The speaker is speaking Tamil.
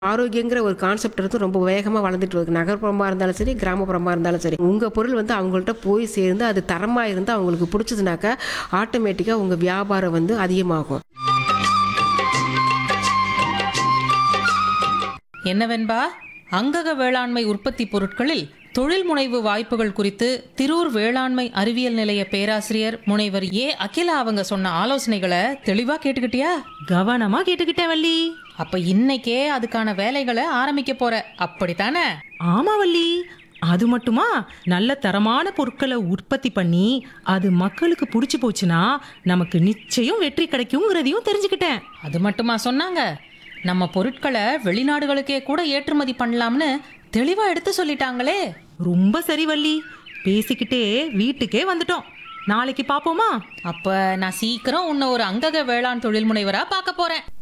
ஆரோக்கியங்கிற ஒரு கான்செப்ட் வந்து ரொம்ப வேகமாக வளர்ந்துட்டு இருக்கு நகர்ப்புறமாக இருந்தாலும் சரி கிராமப்புறமாக இருந்தாலும் சரி உங்கள் பொருள் வந்து அவங்கள்ட்ட போய் சேர்ந்து அது தரமாக இருந்து அவங்களுக்கு பிடிச்சதுனாக்கா ஆட்டோமேட்டிக்காக உங்கள் வியாபாரம் வந்து அதிகமாகும் என்னவென்பா அங்கக வேளாண்மை உற்பத்தி பொருட்களில் தொழில் முனைவு வாய்ப்புகள் குறித்து திரூர் வேளாண்மை அறிவியல் நிலைய பேராசிரியர் முனைவர் ஏ அகிலா அவங்க சொன்ன ஆலோசனைகளை தெளிவா கேட்டுக்கிட்டியா கவனமா கேட்டுக்கிட்டேன் வள்ளி அப்ப இன்னைக்கே அதுக்கான வேலைகளை ஆரம்பிக்க போற அப்படித்தானே ஆமா வள்ளி அது மட்டுமா நல்ல தரமான பொருட்களை உற்பத்தி பண்ணி அது மக்களுக்கு பிடிச்சி போச்சுன்னா நமக்கு நிச்சயம் வெற்றி கிடைக்குங்கிறதையும் தெரிஞ்சுக்கிட்டேன் அது மட்டுமா சொன்னாங்க நம்ம பொருட்களை வெளிநாடுகளுக்கே கூட ஏற்றுமதி பண்ணலாம்னு தெளிவா எடுத்து சொல்லிட்டாங்களே ரொம்ப சரி வள்ளி பேசிக்கிட்டே வீட்டுக்கே வந்துட்டோம் நாளைக்கு பாப்போமா அப்ப நான் சீக்கிரம் உன்னை ஒரு அங்கக வேளாண் தொழில் முனைவரா பார்க்க போறேன்